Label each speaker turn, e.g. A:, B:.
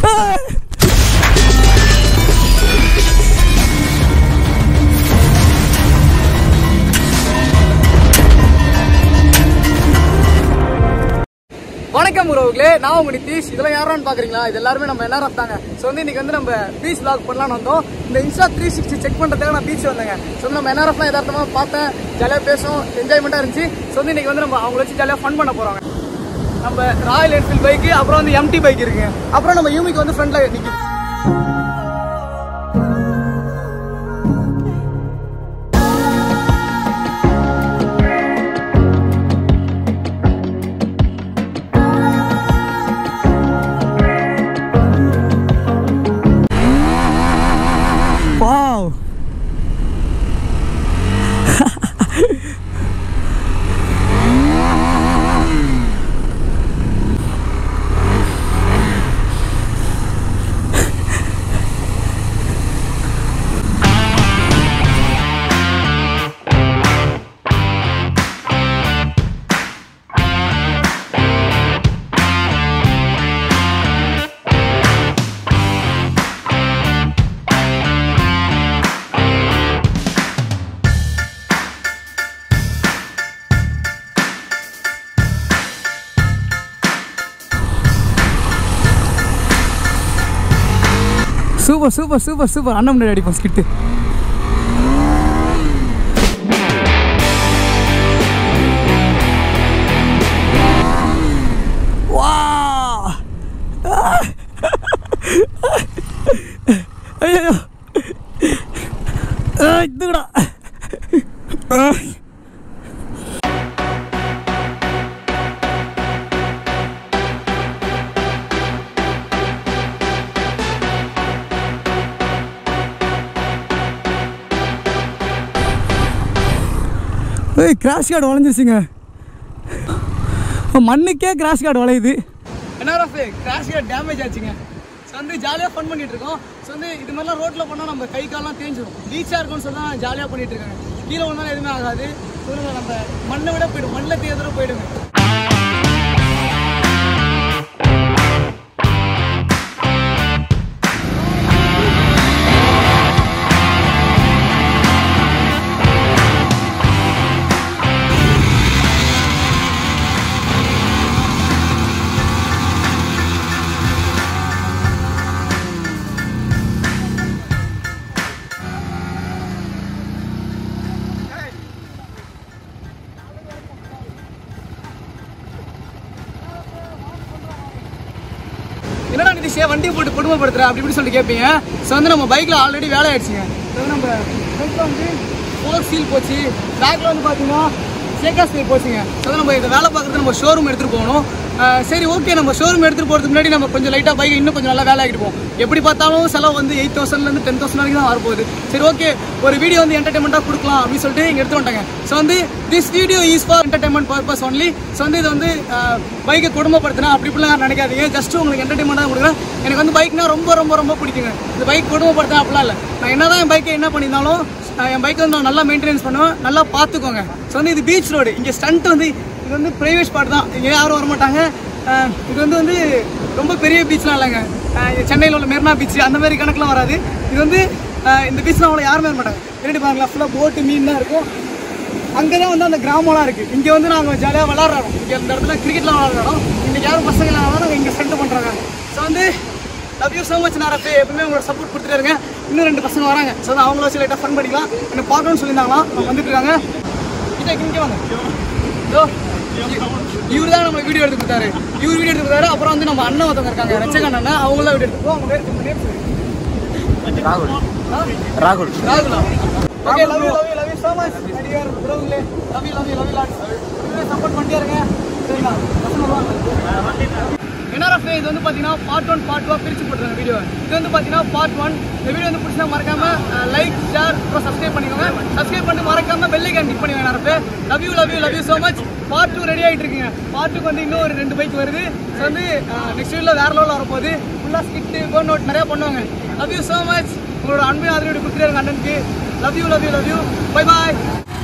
A: வணக்கம் உறவுகளே நான் உங்க நிதிஷ் இதெல்லாம் யாரான்னு பாக்குறீங்களா இது எல்லாருமே நம்ம என்ஆர்எஃப் தாங்க ஸோ வந்து இன்னைக்கு வந்து நம்ம பீச் vlog பண்ணலாம்னு வந்தோம் இந்த இன்ஸ்டா த்ரீ சிக்ஸ்டி செக் பண்றதுக்காக நான் பீச் வந்தேங்க ஸோ வந்து நம்ம என்ஆர்எஃப்லாம் யதார்த்தமா பார்த்தேன் ஜாலியாக பேசும் என்ஜாய்மெண்ட்டாக இருந்துச்சு ஸோ வந்து இன்னைக்கு வந்து நம்ம அவங்கள வச்சு ஜாலியாக ஃபன் பண்ண போறாங்க நம்ம ராயல் என்ஃபீல்ட் பைக்கு அப்புறம் வந்து எம்டி பைக் இருக்குங்க அப்புறம் நம்ம யூமிக்கு வந்து ஃப்ரண்ட்ல நிற்கிது wow super super super super அண்ணன் முன்னாடி அடிப்போம் ஸ்கிட்டு வா ஐயோ இதுடா ஏய் கிராஷ் கார்டு வளைஞ்சிருச்சுங்க மண்ணுக்கே கிராஷ் கார்டு வளையுது என்ஆர்எஃப் கிராஷ் கார்டு டேமேஜ் ஆச்சுங்க ஸோ வந்து ஜாலியாக ஃபன் பண்ணிட்டு இருக்கோம் ஸோ வந்து இது மாதிரிலாம் ரோட்டில் பண்ணால் நம்ம கை கால்லாம் தேஞ்சிரும் பீச்சாக இருக்கும்னு சொல்லி தான் ஜாலியாக பண்ணிட்டு இருக்காங்க கீழே ஒன்றாலும் எதுவுமே ஆகாது சொல்லுங்க நம்ம மண்ணை விட போயிடும் மண்ணில் தேர்தல போயிடுங்க என்னடா நிதிஷே வண்டி போட்டு குடும்பப்படுத்துற அப்படி இப்படி சொல்லிட்டு கேட்பீங்க ஸோ வந்து நம்ம பைக்கில் ஆல்ரெடி வேலை ஆயிடுச்சுங்க ஸோ வந்து நம்ம பைக்கில் வந்து ஃபோர் சீல் போச்சு பேக்கில் வந்து பார்த்தீங்கன்னா சேக்கா ஸ்பீர் போச்சுங்க ஸோ வந்து நம்ம இதை வேலை பார்க்குறது நம்ம ஷோரூம் எடுத்துகிட்டு போகணும் அஹ் சரி ஓகே நம்ம ஷோரூம் எடுத்துகிட்டு போகிறதுக்கு முன்னாடி நம்ம கொஞ்சம் லைட்டாக பைக் இன்னும் கொஞ்சம் நல்லா வேலை ஆகிட்டு போவோம் எப்படி பார்த்தாலும் செலவு வந்து எயிட் தௌசண்ட்லேருந்து டென் தௌசண்ட் வரைக்கும் தான் வரப்போகுது சரி ஓகே ஒரு வீடியோ வந்து என்டர்டைன்மெண்ட்டாக கொடுக்கலாம் அப்படின்னு சொல்லிட்டு இங்கே எடுத்து வந்துட்டாங்க ஸோ வந்து this video use for entertainment purpose only so வந்து இது வந்து பைக்கை குடும்பப்படுத்தினா அப்படி இப்படிலாம் நினைக்காதீங்க ஜஸ்ட் உங்களுக்கு என்டர்டைன்மெண்ட்டாக கொடுக்குறேன் எனக்கு வந்து பைக்னா ரொம்ப ரொம்ப ரொம்ப பிடிக்குங்க இந்த பைக் குடும்பப்படுத்தினா அப்படிலாம் இல்லை நான் என்னதான் என் பைக்கை என்ன பண்ணியிருந்தாலும் நான் என் பைக்கை வந்து நான் நல்லா மெயின்டெனன்ஸ் பண்ணுவேன் நல்லா பார்த்துக்கோங்க ஸோ வந்து இது பீச் ரோடு இங்கே ஸ்டண்ட் வந்து இது வந்து ப்ரைவேட் ஸ்பாட் தான் இங்கே யாரும் வர மாட்டாங்க அஹ் இது வந்து வந்து ரொம்ப பெரிய பீச்லாம் இல்லைங்க அஹ் இது சென்னையில் உள்ள மெரினா பீச் அந்த மாதிரி கணக்கெலாம் வராது இது வந்து அஹ் இந்த பீச்லாம் அவ்வளோ யாருமே வர மாட்டாங்க ரெடி பாருங்களா ஃபுல்லாக போட்டு மீன் தான் இருக்கும் அங்கே தான் வந்து அந்த கிராமம்லாம் இருக்குது இங்கே வந்து நாங்கள் ஜாலியாக விளாட்றோம் இங்கே இந்த இடத்துல கிரிக்கெட்லாம் விளாட்றோம் இன்றைக்கி யாரும் பசங்க இல்லாமல் நாங்கள் இங்கே சென்ட் பண்ணுறாங்க ஸோ வந்து லவ் யூ ஸோ மச் நாரப்பே எப்பவுமே உங்களோட சப்போர்ட் கொடுத்துட்டே இருங்க இன்னும் ரெண்டு பசங்க வராங்க ஸோ வந்து அவங்கள வச்சு லைட்டாக ஃபன் பண்ணிக்கலாம் என்ன பார்க்கணும்னு சொல்லியிருந்தாங்களாம் அவங்க வந்துட்டு இருக்காங்க இங்கே இங்கே வாங்க இதோ இவர் தான் நம்ம வீடியோ எடுத்து கொடுத்தாரு இவர் வீடியோ எடுத்து கொடுத்தாரு அப்புறம் வந்து நம்ம அண்ணன் ஒருத்தவங்க இருக்காங்க ரச்சகன் அண்ணன் அவங்கள வீடியோ எடுத்து அவங்க பேர் உங்க name சொல்லுங்க.
B: ராகுல்
A: ஆ?
B: ராகுல்
A: ராகுலா okay love you love you love you so much அடியார் ப்ரோங்களே love you love you love you lot support பண்ணிட்டே இருங்க சரிங்களா பசங்க வாங்க என்ஆர்எஃப் இது வந்து பார்த்தீங்கன்னா பார்ட் ஒன் பார்ட் டூ பிரிச்சு போட்டுருங்க வீடியோ இது வந்து பார்த்தீங்கன்னா பார்ட் ஒன் இந்த வீடியோ வந்து பிடிச்சா மறக்காம லைக் ஷேர் அப்புறம் சப்ஸ்கிரைப் பண்ணிக்கோங்க சப்ஸ்கிரைப் பண்ணிட்டு மறக்காம பெல் ஐக்கான் கிளிக் பண்ணுங்க NRF love you love you love you so much part two ready ஆகிட்டு இருக்குங்க பார்ட் டூக்கு வந்து இன்னும் ஒரு ரெண்டு பைக் வருது ஸோ வந்து நெக்ஸ்ட் வீடியோவில் வேற லெவலில் வரப்போகுது ஃபுல்லாக ஸ்கிட்டு கோன் நோட் நிறையா பண்ணுவாங்க லவ் யூ ஸோ மச் உங்களோட அன்பின் ஆதரவு கொடுத்துட்டே இருங்க அண்ணனுக்கு love you love you love you bye bye